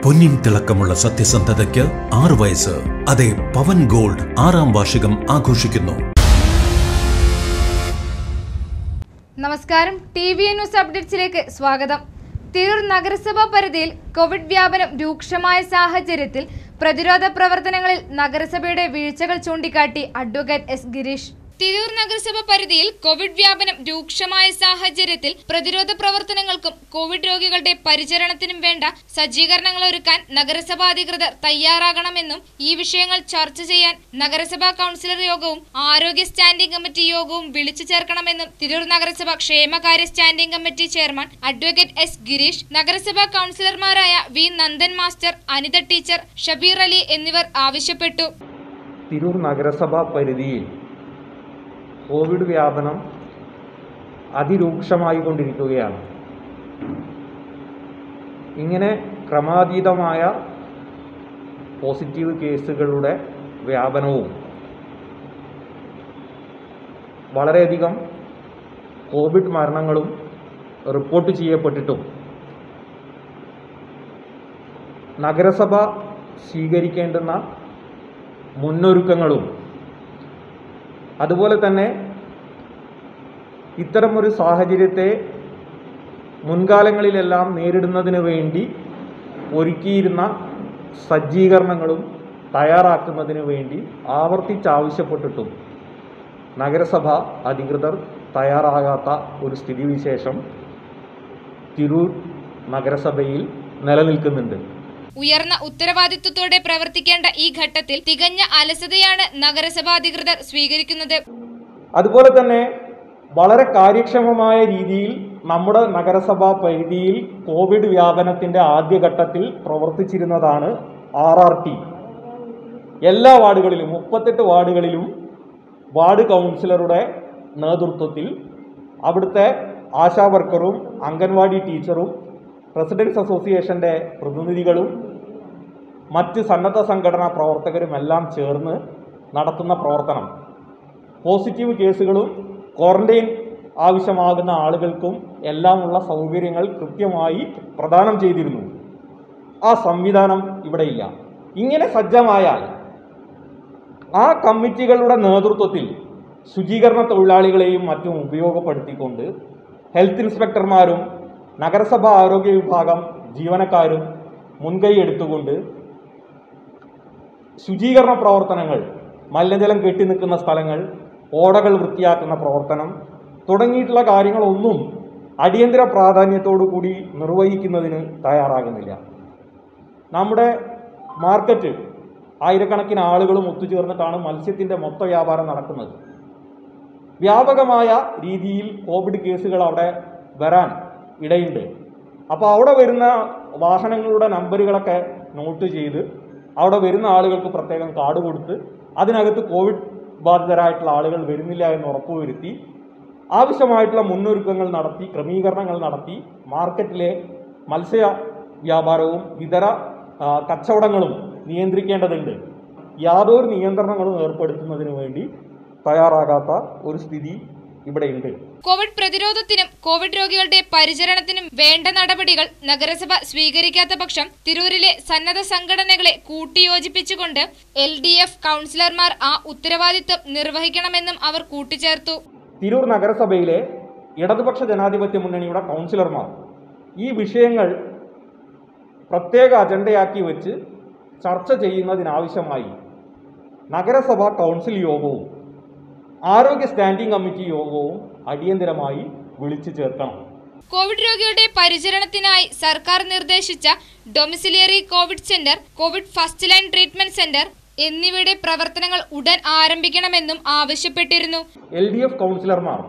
പൊന്നിൻ തിളക്കമുള്ള സത്യസന്ധതയ്ക്ക് ആറ് വയസ്സ് അതെ പവൻ ഗോൾഡ് ആറാം വാർഷികം ആഘോഷിക്കുന്നു നമസ്കാരം ടി വി ന്യൂസ് അപ്ഡേറ്റ്സിലേക്ക് സ്വാഗതം തിരൂർ നഗരസഭാ പരിധിയിൽ കോവിഡ് വ്യാപനം രൂക്ഷമായ സാഹചര്യത്തിൽ പ്രതിരോധ പ്രവർത്തനങ്ങളിൽ നഗരസഭയുടെ വീഴ്ചകൾ ചൂണ്ടിക്കാട്ടി അഡ്വക്കേറ്റ് എസ് ഗിരീഷ് തിരൂർ നഗരസഭ പരിധിയിൽ കോവിഡ് വ്യാപനം രൂക്ഷമായ സാഹചര്യത്തിൽ പ്രതിരോധ പ്രവർത്തനങ്ങൾക്കും കോവിഡ് രോഗികളുടെ പരിചരണത്തിനും വേണ്ട സജ്ജീകരണങ്ങൾ ഒരുക്കാൻ നഗരസഭാ അധികൃതർ തയ്യാറാകണമെന്നും ഈ വിഷയങ്ങൾ ചർച്ച ചെയ്യാൻ നഗരസഭാ കൌൺസിലർ യോഗവും ആരോഗ്യ സ്റ്റാൻഡിംഗ് കമ്മിറ്റി യോഗവും വിളിച്ചു ചേർക്കണമെന്നും തിരൂർ നഗരസഭ ക്ഷേമകാര്യ standing committee chairman advocate S Girish നഗരസഭാ കൌൺസിലർമാരായ V Nandan master Anitha teacher Shabeer Ali എന്നിവർ ആവശ്യപ്പെട്ടു തിരൂർ നഗരസഭ പരിധിയിൽ കോവിഡ് വ്യാപനം അതിരൂക്ഷമായി കൊണ്ടിരിക്കുകയാണ് ഇങ്ങനെ ക്രമാതീതമായ പോസിറ്റീവ് കേസുകളുടെ വ്യാപനവും വളരെയധികം കോവിഡ് മരണങ്ങളും റിപ്പോർട്ട് ചെയ്യപ്പെട്ടിട്ടും നഗരസഭ സ്വീകരിക്കേണ്ടുന്ന മുന്നൊരുക്കങ്ങളും അതുപോലെ തന്നെ ഇത്തരമൊരു സാഹചര്യത്തെ മുൻകാലങ്ങളിലെല്ലാം നേരിടുന്നതിന് വേണ്ടി ഒരുക്കിയിരുന്ന സജ്ജീകരണങ്ങളും തയ്യാറാക്കുന്നതിന് വേണ്ടി ആവർത്തിച്ചാവശ്യപ്പെട്ടിട്ടും നഗരസഭ അധികൃതർ തയ്യാറാകാത്ത ഒരു സ്ഥിതിവിശേഷം തിരൂർ നഗരസഭയിൽ നിലനിൽക്കുന്നുണ്ട് ഉയർന്ന ഉത്തരവാദിത്വത്തോടെ പ്രവർത്തിക്കേണ്ട ഈ ഘട്ടത്തിൽ തികഞ്ഞ അലസതയാണ് നഗരസഭാ അധികൃതർ സ്വീകരിക്കുന്നത് അതുപോലെ തന്നെ വളരെ കാര്യക്ഷമമായ രീതിയിൽ നമ്മുടെ നഗരസഭാ പരിധിയിൽ കോവിഡ് വ്യാപനത്തിൻ്റെ ആദ്യഘട്ടത്തിൽ പ്രവർത്തിച്ചിരുന്നതാണ് ആർ ആർ ടി എല്ലാ വാർഡുകളിലും മുപ്പത്തെട്ട് വാർഡുകളിലും വാർഡ് കൗൺസിലറുടെ നേതൃത്വത്തിൽ അവിടുത്തെ ആശാ വർക്കറും അംഗൻവാടി ടീച്ചറും റെസിഡൻസ് അസോസിയേഷൻ്റെ പ്രതിനിധികളും മറ്റ് സന്നദ്ധ സംഘടനാ പ്രവർത്തകരുമെല്ലാം ചേർന്ന് നടത്തുന്ന പ്രവർത്തനം പോസിറ്റീവ് കേസുകളും ക്വാറന്റൈൻ ആവശ്യമാകുന്ന ആളുകൾക്കും എല്ലാമുള്ള സൗകര്യങ്ങൾ കൃത്യമായി പ്രദാനം ചെയ്തിരുന്നു ആ സംവിധാനം ഇവിടെയില്ല ഇങ്ങനെ സജ്ജമായാൽ ആ കമ്മിറ്റികളുടെ നേതൃത്വത്തിൽ ശുചീകരണ തൊഴിലാളികളെയും മറ്റും ഉപയോഗപ്പെടുത്തിക്കൊണ്ട് ഹെൽത്ത് ഇൻസ്പെക്ടർമാരും നഗരസഭാ ആരോഗ്യ വിഭാഗം ജീവനക്കാരും മുൻകൈ എടുത്തുകൊണ്ട് ശുചീകരണ പ്രവർത്തനങ്ങൾ മലിനജലം കെട്ടി നിൽക്കുന്ന സ്ഥലങ്ങൾ ഓടകൾ വൃത്തിയാക്കുന്ന പ്രവർത്തനം തുടങ്ങിയിട്ടുള്ള കാര്യങ്ങളൊന്നും അടിയന്തര പ്രാധാന്യത്തോടു കൂടി നിർവഹിക്കുന്നതിന് തയ്യാറാകുന്നില്ല നമ്മുടെ മാർക്കറ്റ് ആയിരക്കണക്കിന് ആളുകളും ഒത്തുചേർന്നിട്ടാണ് മത്സ്യത്തിൻ്റെ മൊത്ത വ്യാപാരം നടക്കുന്നത് വ്യാപകമായ രീതിയിൽ കോവിഡ് കേസുകൾ അവിടെ വരാൻ ഇടയുണ്ട് അപ്പോൾ അവിടെ വരുന്ന വാഹനങ്ങളുടെ നമ്പറുകളൊക്കെ നോട്ട് ചെയ്ത് അവിടെ വരുന്ന ആളുകൾക്ക് പ്രത്യേകം കാർഡ് കൊടുത്ത് അതിനകത്ത് കോവിഡ് ബാധിതരായിട്ടുള്ള ആളുകൾ വരുന്നില്ല എന്ന് ഉറപ്പുവരുത്തി ആവശ്യമായിട്ടുള്ള മുന്നൊരുക്കങ്ങൾ നടത്തി ക്രമീകരണങ്ങൾ നടത്തി മാർക്കറ്റിലെ മത്സ്യ വ്യാപാരവും ഇതര ആ, കച്ചവടങ്ങളും നിയന്ത്രിക്കേണ്ടതുണ്ട് യാതൊരു നിയന്ത്രണങ്ങളും ഏർപ്പെടുത്തുന്നതിന് വേണ്ടി തയ്യാറാകാത്ത ഒരു സ്ഥിതി ഇവിടെയുണ്ട് കോവിഡ് പ്രതിരോധത്തിനും കോവിഡ് രോഗികളുടെ പരിചരണത്തിനും വേണ്ട നടപടികൾ നഗരസഭ സ്വീകരിക്കാത്ത പക്ഷം തിരൂരിലെ സന്നദ്ധ സംഘടനകളെ കൂട്ടിയോജിപ്പിച്ചുകൊണ്ട് എൽ ഡി എഫ് കൌൺസിലർമാർ ആ ഉത്തരവാദിത്വം നിർവഹിക്കണമെന്നും അവർ കൂട്ടിച്ചേർത്തു തിരൂർ നഗരസഭയിലെ ഇടതുപക്ഷ ജനാധിപത്യ മുന്നണിയുടെ കൗൺസിലർമാർ ഈ വിഷയങ്ങൾ പ്രത്യേക അജണ്ടയാക്കി വെച്ച് ചർച്ച ചെയ്യുന്നതിനാവശ്യമായി നഗരസഭ കൗൺസിൽ യോഗവും ആരോഗ്യ സ്റ്റാൻഡിംഗ് കമ്മിറ്റി യോഗവും അടിയന്തരമായി വിളിച്ചു ചേർക്കണം കോവിഡ് രോഗികളുടെ പരിചരണത്തിനായി സർക്കാർ നിർദ്ദേശിച്ച domiciliary covid centre covid first line treatment centre എന്നിവയുടെ പ്രവർത്തനങ്ങൾ ഉടൻ ആരംഭിക്കണമെന്നും ആവശ്യപ്പെട്ടിരുന്നു എൽ ഡി എഫ് കൗൺസിലർമാർ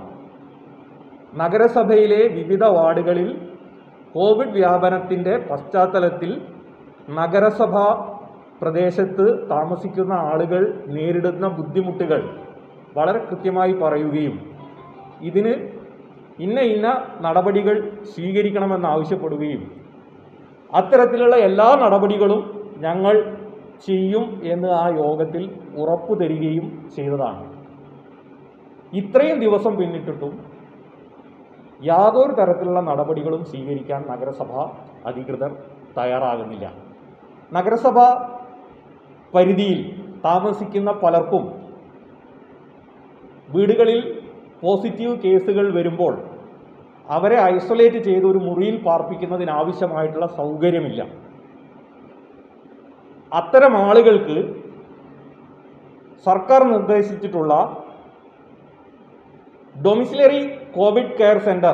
നഗരസഭയിലെ വിവിധ വാർഡുകളിൽ കോവിഡ് വ്യാപനത്തിൻ്റെ പശ്ചാത്തലത്തിൽ നഗരസഭ പ്രദേശത്ത് താമസിക്കുന്ന ആളുകൾ നേരിടുന്ന ബുദ്ധിമുട്ടുകൾ വളരെ കൃത്യമായി പറയുകയും ഇതിന് ഇന്ന ഇന്ന നടപടികൾ സ്വീകരിക്കണമെന്ന് ആവശ്യപ്പെടുകയും അത്തരത്തിലുള്ള എല്ലാ നടപടികളും ഞങ്ങൾ ചെയ്യും എന്ന് ആ യോഗത്തിൽ ഉറപ്പു തരികയും ചെയ്തതാണ് ഇത്രയും ദിവസം പിന്നിട്ടിട്ടും യാതൊരു തരത്തിലുള്ള നടപടികളും സ്വീകരിക്കാൻ നഗരസഭ അധികൃതർ തയ്യാറാകുന്നില്ല നഗരസഭ പരിധിയിൽ താമസിക്കുന്ന പലർക്കും വീടുകളിൽ പോസിറ്റീവ് കേസുകൾ വരുമ്പോൾ അവരെ ഐസൊലേറ്റ് ചെയ്ത് ഒരു മുറിയിൽ പാർപ്പിക്കുന്നതിനാവശ്യമായിട്ടുള്ള സൗകര്യമില്ല അത്തരം ആളുകൾക്ക് സർക്കാർ നിർദ്ദേശിച്ചിട്ടുള്ള ഡൊമിസിലറി കോവിഡ് കെയർ സെൻറ്റർ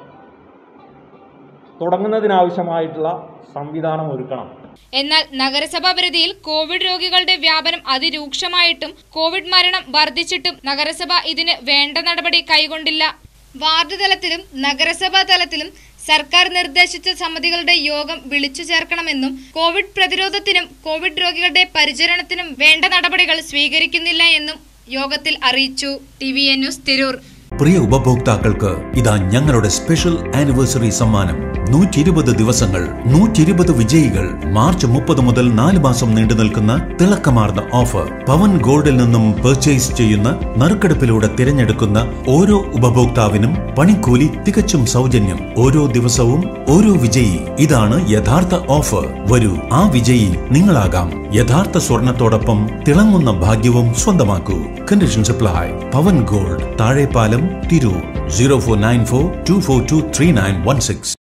തുടങ്ങുന്നതിനാവശ്യമായിട്ടുള്ള സംവിധാനം ഒരുക്കണം എന്നാൽ നഗരസഭാ പരിധിയിൽ കോവിഡ് രോഗികളുടെ വ്യാപനം അതിരൂക്ഷമായിട്ടും കോവിഡ് മരണം വർദ്ധിച്ചിട്ടും നഗരസഭ ഇതിന് വേണ്ട നടപടി കൈകൊണ്ടില്ല വാർഡ് തലത്തിലും നഗരസഭാ തലത്തിലും സർക്കാർ നിർദ്ദേശിച്ച സമിതികളുടെ യോഗം വിളിച്ചു ചേർക്കണമെന്നും കോവിഡ് പ്രതിരോധത്തിനും കോവിഡ് രോഗികളുടെ പരിചരണത്തിനും വേണ്ട നടപടികൾ സ്വീകരിക്കുന്നില്ല എന്നും യോഗത്തിൽ അറിയിച്ചു T V N news Tirur പ്രിയ ഉപഭോക്താക്കൾക്ക് ഇതാ ഞങ്ങളുടെ സ്പെഷ്യൽ ആനിവേഴ്സറി സമ്മാനം നൂറ്റി ഇരുപത് ദിവസങ്ങൾ നൂറ്റി ഇരുപത് വിജയികൾ മാർച്ച് മുപ്പത് മുതൽ നാല് മാസം നീണ്ടു നിൽക്കുന്ന തിളക്കമാർന്ന ഓഫർ പവൻ ഗോൾഡിൽ നിന്നും പർച്ചേസ് ചെയ്യുന്ന നറുക്കെടുപ്പിലൂടെ തിരഞ്ഞെടുക്കുന്ന ഓരോ ഉപഭോക്താവിനും പണിക്കൂലി തികച്ചും സൗജന്യം ഓരോ ദിവസവും ഓരോ വിജയി ഇതാണ് യഥാർത്ഥ ഓഫർ വരൂ ആ വിജയി നിങ്ങളാകാം യഥാർത്ഥ സ്വർണത്തോടൊപ്പം തിളങ്ങുന്ന ഭാഗ്യവും സ്വന്തമാക്കൂ condition supply Pavan gold Thazhepalam Tirur zero four nine four two four two three nine one six